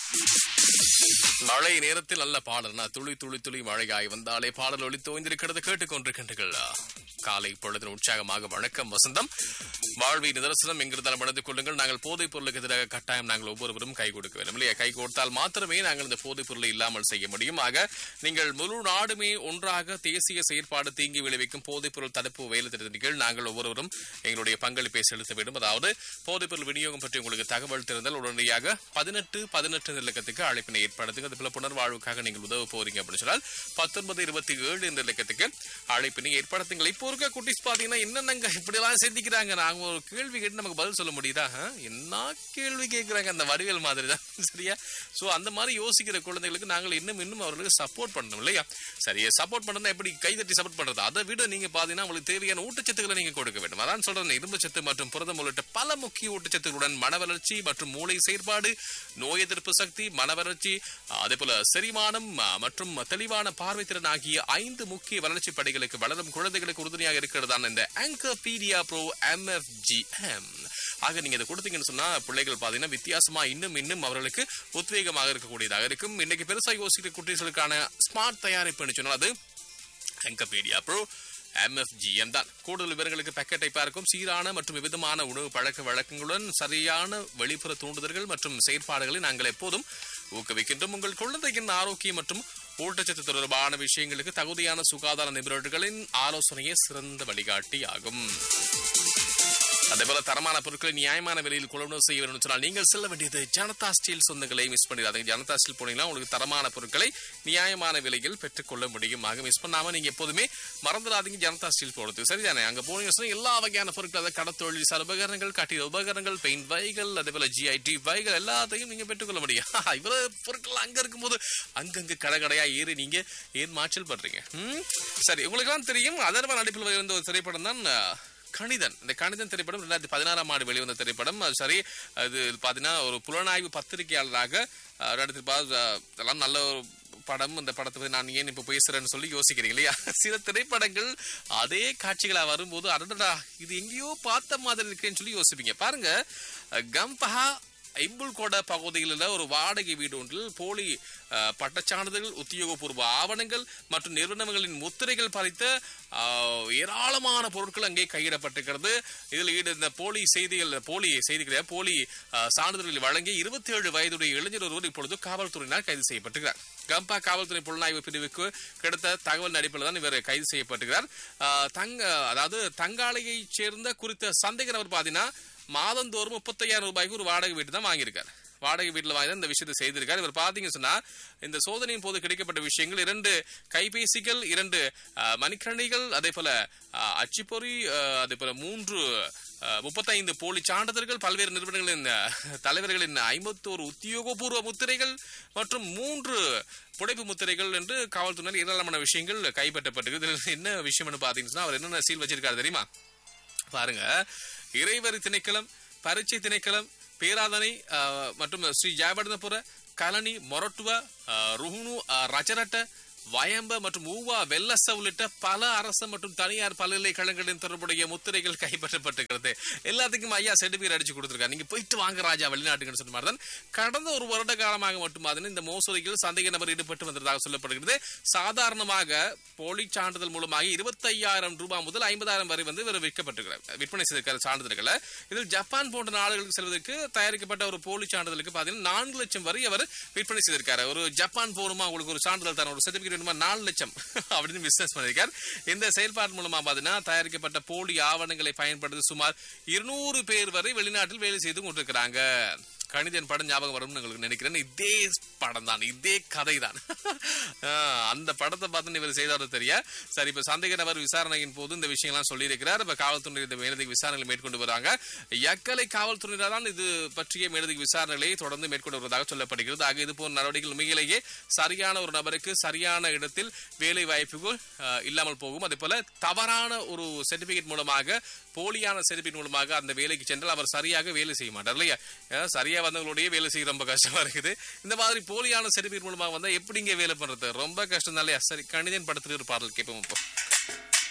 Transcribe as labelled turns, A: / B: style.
A: மழை நேரத்தில் நல்ல பாடல் நான் துளி துளி துளி மழையாய் வந்தாலே பாடல் ஒளி தோய்ந்திருக்கிறது கேட்டுக்கொண்டிருக்கின்றீர்கள் காலை பொழுதின் உற்சாகமாக வணக்கம் வசந்தம் வாழ்வி நிதர்சனம் எங்கிருந்தாலும் நடந்து கொள்ளுங்கள் நாங்கள் போதைப் பொருளுக்கு எதிராக கட்டாயம் நாங்கள் ஒவ்வொருவரும் கை கொடுக்க வேண்டும் இல்லையா கை கொடுத்தால் மாத்திரமே நாங்கள் இந்த போதைப் பொருளை இல்லாமல் செய்ய முடியும் ஆக நீங்கள் முழு நாடுமே ஒன்றாக தேசிய செயற்பாடு தீங்கி விளைவிக்கும் போதைப் பொருள் தடுப்பு வேலை திட்டத்தின் கீழ் நாங்கள் ஒவ்வொருவரும் எங்களுடைய பங்களிப்பை செலுத்த வேண்டும் அதாவது போதைப் பொருள் விநியோகம் பற்றி உங்களுக்கு தகவல் தெரிந்தால் உடனடியாக பதினெட்டு பதினெட்டு இலக்கத்துக்கு அழைப்பினை ஏற்படுத்துங்க அதுபோல புனர்வாழ்வுக்காக நீங்கள் உதவ போறீங்க அப்படின்னு சொன்னால் பத்தொன்பது இருபத்தி ஏழு என்ற இலக்கத்துக்கு அழைப்பினை ஏற்படுத்துங்கள் இப்போ இருக்க குட்டிஸ் பாத்தீங்கன்னா என்னென்னங்க இப்படி எல்லாம் சிந்திக்கிறாங்க நாங்க ஒரு கேள்வி கேட்டு நமக்கு பதில் சொல்ல முடியுதா ஆ? என்ன கேள்வி கேட்கிறாங்க அந்த வடிவேல் மாதிரி தான் சரியா சோ அந்த மாதிரி யோசிக்கிற குழந்தைகளுக்கு நாங்கள் இன்னும் இன்னும் அவர்களுக்கு சப்போர்ட் பண்ணணும் இல்லையா சரியா சப்போர்ட் பண்ணணும் எப்படி கைதட்டி சப்போர்ட் பண்றது அதை விட நீங்க பாத்தீங்கன்னா உங்களுக்கு தேவையான ஊட்டச்சத்துக்களை நீங்க கொடுக்க வேண்டும் அதான் சொல்றேன் இரும்பு சத்து மற்றும் புரதம் உள்ளிட்ட பல முக்கிய ஊட்டச்சத்துக்களுடன் மன வளர்ச்சி மற்றும் மூளை செயற்பாடு நோய் எதிர்ப்பு சக்தி மன வளர்ச்சி அதே போல செரிமானம் ஆ, மற்றும் தெளிவான பார்வை திறன் ஆகிய ஐந்து முக்கிய வளர்ச்சி படிகளுக்கு வளரும் குழந்தைகளுக்கு உறுதுணையாக இருக்கிறதான இந்த ஆங்கர் பீடியா ப்ரோ எம்எஃப்ஜிஎம் ஆக நீங்க இதை கொடுத்தீங்கன்னு சொன்னா பிள்ளைகள் பாத்தீங்கன்னா வித்தியாசமா இன்னும் இன்னும் அவர்களுக்கு உத்வேகமாக இருக்கக்கூடியதாக இருக்கும் இன்னைக்கு பெருசா யோசிக்கிற குட்டீஸ்களுக்கான ஸ்மார்ட் தயாரிப்புன்னு சொன்னால் அது எங்கபீடியா ப்ரோ எம்எஃப்ஜிஎம் தான் கூடுதல் விவரங்களுக்கு பேக்கெட் டைப்பா இருக்கும் சீரான மற்றும் விதமான உணவு பழக்க வழக்கங்களுடன் சரியான வெளிப்புற தூண்டுதல்கள் மற்றும் செயற்பாடுகளை நாங்கள் எப்போதும் ஊக்குவிக்கின்றோம் உங்கள் குழந்தையின் ஆரோக்கியம் மற்றும் ஊட்டச்சத்து தொடர்பான விஷயங்களுக்கு தகுதியான சுகாதார நிபுணர்களின் ஆலோசனையே சிறந்த வழிகாட்டி ஆகும் அதேபோல தரமான பொருட்களை நியாயமான விலையில் கொள்வனவு செய்ய வேண்டும் சொன்னால் நீங்கள் செல்ல வேண்டியது ஜனதா ஸ்டீல் சொந்தங்களை மிஸ் பண்ணிடாதீங்க ஜனதா ஸ்டீல் போனீங்கன்னா உங்களுக்கு தரமான பொருட்களை நியாயமான விலையில் பெற்றுக்கொள்ள முடியும் ஆக மிஸ் பண்ணாம நீங்க எப்போதுமே மறந்துடாதீங்க ஜனதா ஸ்டீல் போடுறது சரிதானே அங்க போனீங்க சொன்னா எல்லா வகையான பொருட்கள் அதாவது கடத்தொழில் சார் உபகரணங்கள் கட்டிட உபகரணங்கள் பெயிண்ட் வைகள் அதே போல ஜிஐடி வைகள் எல்லாத்தையும் நீங்க பெற்றுக்கொள்ள முடியும் இவ்வளவு பொருட்கள் அங்க இருக்கும்போது அங்கங்க கடை கடையா ஏறி நீங்க ஏன் மாற்றல் பண்றீங்க ம்? சரி உங்களுக்கு எல்லாம் தெரியும் அதர்வ நடிப்பில் இருந்த ஒரு திரைப்படம் தான் அஹ், கணிதன் இந்த கணிதன் திரைப்படம் ரெண்டாயிரத்தி பதினாறாம் ஆண்டு வெளிவந்த திரைப்படம் அது சரி அது பாத்தீங்கன்னா ஒரு புலனாய்வு பத்திரிகையாளராக அஹ், ரெண்டாயிரத்தி பா- அஹ், இதெல்லாம் நல்ல ஒரு படம் இந்த படத்தை பத்தி நான் ஏன் இப்ப பேசுறேன்னு சொல்லி யோசிக்கிறீங்க இல்லையா சில திரைப்படங்கள் அதே காட்சிகளா வரும்போது அடடா இது எங்கேயோ பார்த்த மாதிரி இருக்கேன்னு சொல்லி யோசிப்பீங்க பாருங்க அஹ், கம்பஹா ஐம்புல்கோட பகுதியில் உள்ள ஒரு வாடகை வீடு ஒன்றில் போலி அஹ், பட்டச்சான்றிதழ்கள் உத்தியோகபூர்வ ஆவணங்கள் மற்றும் நிறுவனங்களின் முத்திரைகள் பதித்த அஹ், ஏராளமான பொருட்கள் அங்கே கையிடப்பட்டிருக்கிறது இதில் ஈடு இந்த போலி செய்திகள் போலி செய்திகளை போலி அஹ், சான்றிதழ்களை வழங்கி இருபத்தி ஏழு வயதுடைய இளைஞர் ஒருவர் இப்பொழுது காவல்துறையினர் கைது செய்யப்பட்டிருக்கிறார் கம்பா காவல்துறை புலனாய்வு பிரிவுக்கு கிடைத்த தகவல் அடிப்படையில் தான் இவர் கைது செய்யப்பட்டிருக்கிறார் அஹ், தங்க அதாவது தங்காலையைச் சேர்ந்த குறித்த சந்தேக நபர் பாத்தீங்கன்னா மாதந்தோறும் முப்பத்தையாயிரம் ரூபாய்க்கு ஒரு வாடகை வீடு தான் வாங்கியிருக்காரு வாடகை வீட்டில் வாங்கி தான் இந்த விஷயத்தை செய்திருக்காரு இவர் பாத்தீங்க சொன்னா இந்த சோதனையின் போது கிடைக்கப்பட்ட விஷயங்கள் இரண்டு கைபேசிகள் இரண்டு அஹ், மணிக்கணிகள் அதே போல அஹ், அச்சுப்பொறி அஹ், அதே போல மூன்று அஹ், முப்பத்தைந்து போலி சான்றிதழ்கள் பல்வேறு நிறுவனங்களின் அஹ், தலைவர்களின் ஐம்பத்தோரு உத்தியோகபூர்வ முத்திரைகள் மற்றும் மூன்று புடைப்பு முத்திரைகள் என்று காவல்துறையினர் ஏராளமான விஷயங்கள் கைப்பற்றப்பட்டிருக்கு இதில் என்ன விஷயம்னு பாத்தீங்கன்னா அவர் என்னென்ன சீல் வச்சிருக்காரு தெரியுமா பாருங்க இறைவரி திணைக்களம் பரீட்சை திணைக்களம் பேராதனை அஹ், மற்றும் ஸ்ரீ ஜெயவர்தனபுர கலனி மொரட்டுவ அஹ், ருஹுணு அஹ், ரஜரட்ட வயம்ப மற்றும் ஊவா வெல்லச உள்ளிட்ட பல அரசு மற்றும் தனியார் பல்கலைக்கழகங்களின் தொடர்புடைய முத்திரைகள் கைப்பற்றப்பட்டிருக்கிறது எல்லாத்துக்கும் ஐயா சர்டிபிகேட் அடிச்சு கொடுத்துருக்காரு நீங்க போயிட்டு வாங்க ராஜா வெளிநாட்டுக்குன்னு சொன்ன மாதிரி தான் கடந்த ஒரு வருட காலமாக மட்டும் பார்த்தீங்கன்னா இந்த மோசடியில் சந்தேக நபர் ஈடுபட்டு வந்ததாக சொல்லப்படுகிறது சாதாரணமாக போலி சான்றிதழ் மூலமாக இருபத்தையாயிரம் ரூபாய் முதல் ஐம்பதாயிரம் வரை வந்து இவர் விற்கப்பட்டிருக்கிறார் விற்பனை செய்திருக்கிற சான்றிதழ்களை இதில் ஜப்பான் போன்ற நாடுகளுக்கு செல்வதற்கு தயாரிக்கப்பட்ட ஒரு போலி சான்றிதழுக்கு பார்த்தீங்கன்னா நான்கு லட்சம் வரை அவர் விற்பனை செய்திருக்காரு ஒரு ஜப்பான் போகணுமா உங்களுக்கு ஒரு சான்றிதழ் தர ஒரு சர்டிபிகேட் வேணுமா நாலு லட்சம் அப்படின்னு பிசினஸ் பண்ணியிருக்கார் இந்த செயல்பாடு மூலமா பார்த்தீங்கன்னா தயாரிக்கப்பட்ட போலி ஆவணங்களை பயன்படுத்தி சுமார் இருநூறு பேர் வரை வெளிநாட்டில் வேலை செய்து கொண்டிருக்கிறாங்க கணிதன் படம் ஞாபகம் வரும்னு உங்களுக்கு நினைக்கிறேன் இதே படம் தான் இதே கதை தான் அந்த படத்தை பார்த்து இவர் செய்தாரோ தெரிய சரி இப்ப சந்தேக நபர் விசாரணையின் போது இந்த விஷயங்கள்லாம் சொல்லியிருக்கிறார் இப்ப காவல்துறை இந்த மேலதிக விசாரணைகளை மேற்கொண்டு வராங்க எக்கலை காவல்துறையினர் தான் இது பற்றிய மேலதிக விசாரணைகளை தொடர்ந்து மேற்கொண்டு வருவதாக சொல்லப்படுகிறது ஆக இது போன்ற நடவடிக்கைகள் உண்மையிலேயே சரியான ஒரு நபருக்கு சரியான இடத்தில் வேலை வாய்ப்புகள் அஹ், இல்லாமல் போகும் அதே போல தவறான ஒரு சர்டிபிகேட் மூலமாக போலியான சர்டிபிகேட் மூலமாக அந்த வேலைக்கு சென்றால் அவர் சரியாக வேலை செய்ய மாட்டார் இல்லையா அஹ், சரியா வந்தவங்களுடைய வேலை செய்ய ரொம்ப கஷ்டமா இருக்குது இந்த மாதிரி போலியான சர்டிபிகேட் மூலமாக வந்தா எப்படிங்க வேலை பண்றது ரொம்ப கஷ்டம் தான் இல்லையா சரி கணிதன் படத்துல ஒரு பாடல் கேட்போம் இப்போ